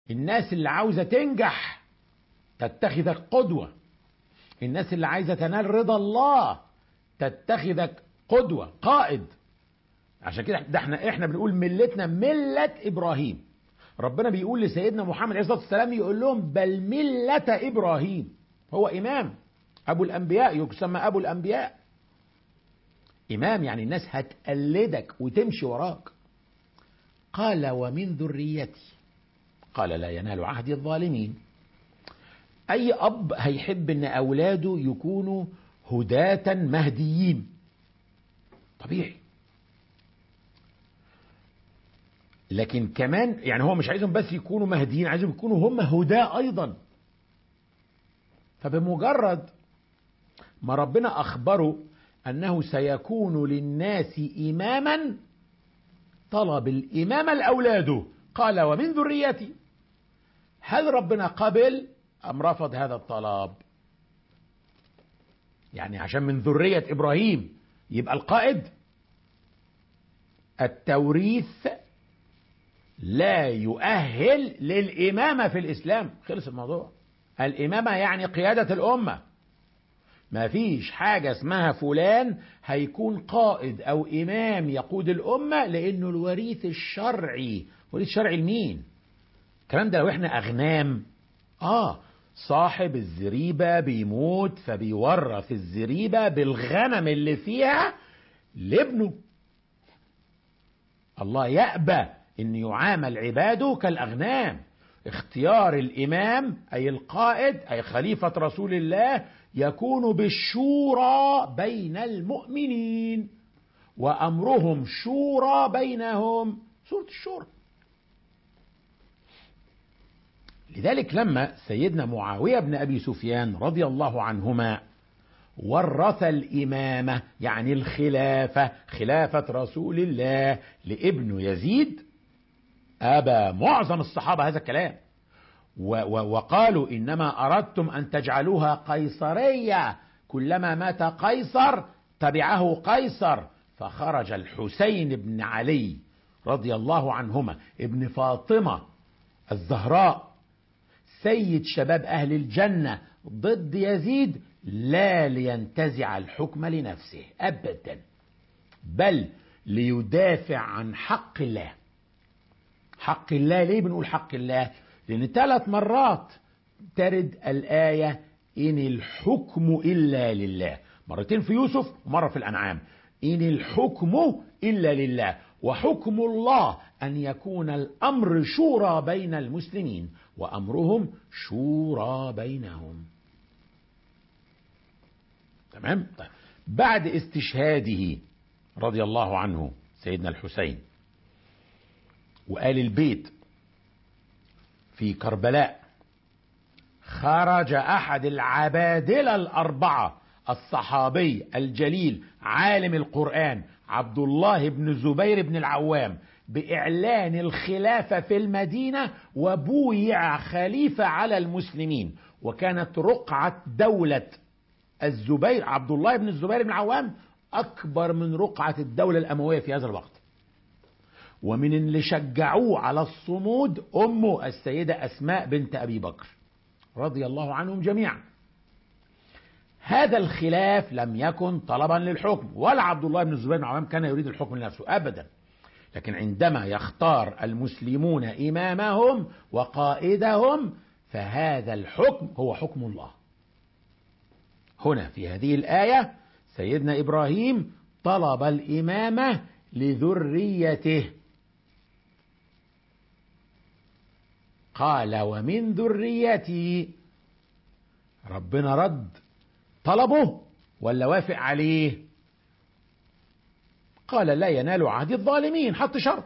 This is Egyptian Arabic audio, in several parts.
الناس اللي عاوزة تنجح تتخذك قدوة الناس اللي عايزة تنال رضا الله تتخذك قدوة قائد عشان كده ده احنا احنا بنقول ملتنا ملة ابراهيم ربنا بيقول لسيدنا محمد عليه الصلاة والسلام يقول لهم بل ملة ابراهيم هو امام ابو الانبياء يسمى ابو الانبياء امام يعني الناس هتقلدك وتمشي وراك قال ومن ذريتي قال لا ينال عهد الظالمين اي اب هيحب ان اولاده يكونوا هداة مهديين طبيعي لكن كمان يعني هو مش عايزهم بس يكونوا مهديين عايزهم يكونوا هم هداة ايضا فبمجرد ما ربنا اخبره انه سيكون للناس اماما طلب الامامه لاولاده قال ومن ذريتي هل ربنا قبل ام رفض هذا الطلب يعني عشان من ذريه ابراهيم يبقى القائد التوريث لا يؤهل للامامه في الاسلام خلص الموضوع الامامه يعني قياده الامه ما فيش حاجة اسمها فلان هيكون قائد أو إمام يقود الأمة لأنه الوريث الشرعي وريث شرعي لمين الكلام ده لو احنا أغنام آه صاحب الزريبة بيموت فبيورث الزريبة بالغنم اللي فيها لابنه الله يأبى أن يعامل عباده كالأغنام اختيار الإمام أي القائد أي خليفة رسول الله يكون بالشورى بين المؤمنين وامرهم شورى بينهم سوره الشورى لذلك لما سيدنا معاويه بن ابي سفيان رضي الله عنهما ورث الامامه يعني الخلافه خلافه رسول الله لابن يزيد ابى معظم الصحابه هذا الكلام وقالوا انما اردتم ان تجعلوها قيصريه كلما مات قيصر تبعه قيصر فخرج الحسين بن علي رضي الله عنهما ابن فاطمه الزهراء سيد شباب اهل الجنه ضد يزيد لا لينتزع الحكم لنفسه ابدا بل ليدافع عن حق الله حق الله ليه بنقول حق الله لأن ثلاث مرات ترد الآية إن الحكم إلا لله مرتين في يوسف ومرة في الأنعام إن الحكم إلا لله وحكم الله أن يكون الأمر شورى بين المسلمين وأمرهم شورى بينهم تمام طيب. بعد استشهاده رضي الله عنه سيدنا الحسين وآل البيت في كربلاء خرج احد العبادله الاربعه الصحابي الجليل عالم القران عبد الله بن الزبير بن العوام باعلان الخلافه في المدينه وبويع خليفه على المسلمين وكانت رقعه دوله الزبير عبد الله بن الزبير بن العوام اكبر من رقعه الدوله الامويه في هذا الوقت ومن اللي شجعوه على الصمود امه السيده اسماء بنت ابي بكر رضي الله عنهم جميعا هذا الخلاف لم يكن طلبا للحكم ولا عبد الله بن الزبير بن عوام كان يريد الحكم لنفسه ابدا لكن عندما يختار المسلمون امامهم وقائدهم فهذا الحكم هو حكم الله هنا في هذه الايه سيدنا ابراهيم طلب الامامه لذريته قال ومن ذريتي ربنا رد طلبه ولا وافق عليه قال لا ينال عهد الظالمين حط شرط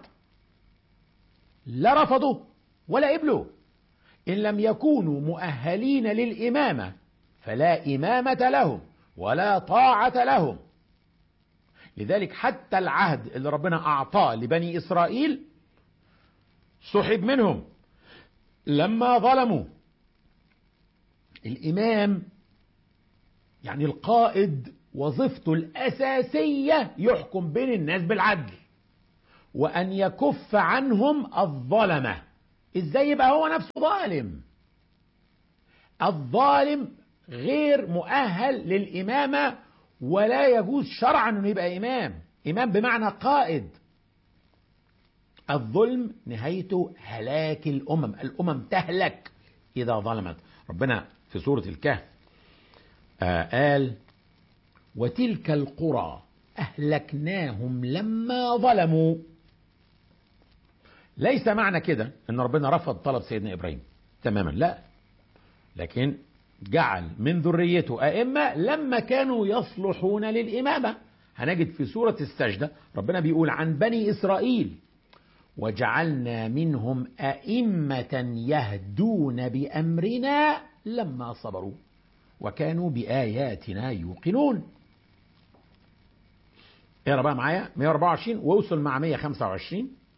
لا رفضوا ولا قبلوا إن لم يكونوا مؤهلين للإمامة فلا إمامة لهم ولا طاعة لهم لذلك حتى العهد اللي ربنا أعطاه لبني إسرائيل سحب منهم لما ظلموا الإمام يعني القائد وظيفته الأساسية يحكم بين الناس بالعدل وأن يكف عنهم الظلمة ازاي يبقى هو نفسه ظالم الظالم غير مؤهل للإمامة ولا يجوز شرعا انه يبقى إمام إمام بمعنى قائد الظلم نهايته هلاك الأمم الأمم تهلك إذا ظلمت ربنا في سورة الكهف آه قال وتلك القرى أهلكناهم لما ظلموا ليس معنى كده ان ربنا رفض طلب سيدنا ابراهيم تماما لا لكن جعل من ذريته ائمه لما كانوا يصلحون للامامه هنجد في سوره السجده ربنا بيقول عن بني اسرائيل وجعلنا منهم ائمه يهدون بامرنا لما صبروا وكانوا باياتنا يوقنون اقرا بقى معايا 124 واوصل مع 125